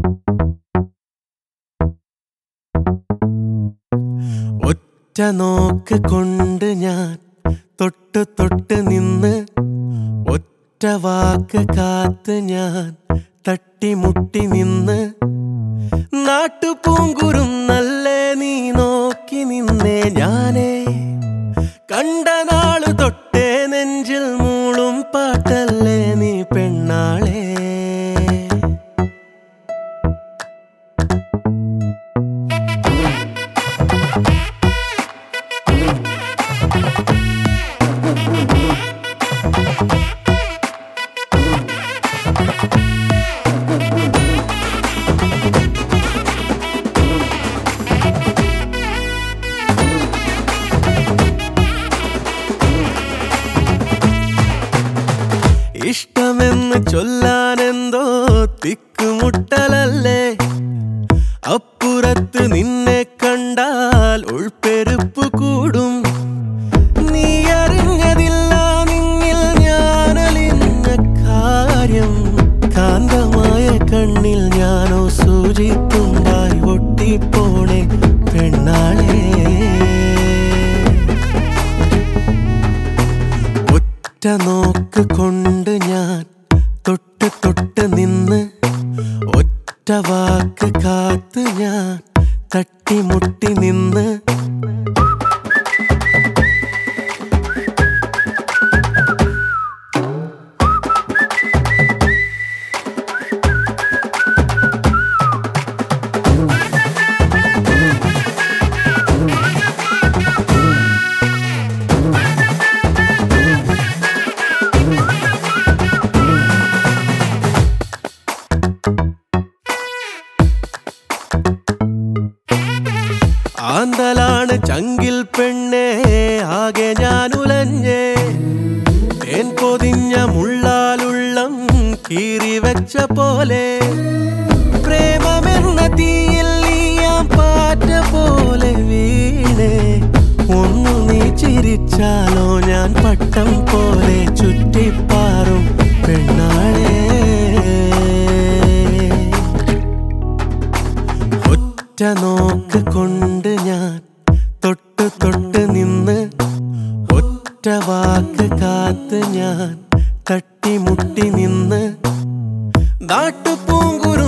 ഒറ്റ നോക്ക് കൊണ്ട് ഞാൻ തൊട്ട് തൊട്ട് നിന്ന് ഒറ്റ വാക്ക് കാത്ത് ഞാൻ തട്ടിമുട്ടി നിന്ന് നാട്ടുപൂങ്കുരുന്നല്ലേ നീ നോക്കി നിന്നേ ഞാനേ കണ്ട നാള് തൊട്ടേ നെഞ്ചിൽ മൂളും പാട്ടല്ലേ നീ പെണ്ണാളേ ഇഷ്ടമെന്ന് ചൊല്ലാനെന്തോ തിക്കുമുട്ടലല്ലേ അപ്പുറത്ത് നിന്നെ കണ്ടാൽ ഉൾപ്പെരുപ്പ് കൂടും നീ അറിഞ്ഞതില്ല നിന്നിൽ ഞാനലിഞ്ഞ കാര്യം കാന്തമായ കണ്ണിൽ ഞാനോ സൂചിത്തുമ്പായി ഒട്ടിപ്പോണേ പെണ്ണാളേ ഒറ്റ നോക്ക് കൊണ്ട് ഞാൻ തൊട്ട് തൊട്ട് നിന്ന് ഒറ്റ വാക്ക് കാത്ത് ഞാൻ തട്ടിമുട്ടി നിന്ന് ആന്തലാണ് ചങ്കിൽ പെണ്ണേ ആകെ ഞാൻ ഉലഞ്ഞേ തേൻ പൊതിഞ്ഞ മുള്ളാലുള്ളം കീറി വെച്ച പോലെ പ്രേമമെന്ന തീയിൽ നീയാം പാറ്റ പോലെ വീണേ ഒന്നു നീ ചിരിച്ചാലോ ഞാൻ പട്ടം പോലെ ചുറ്റിപ്പാറും പെണ്ണാളേ ഒറ്റ നോക്ക് കൊണ്ട് ഞാൻ തൊട്ട് തൊട്ട് നിന്ന് ഒറ്റ വാക്ക് കാത്ത് ഞാൻ തട്ടിമുട്ടി നിന്ന് നാട്ടുപൂങ്കുരു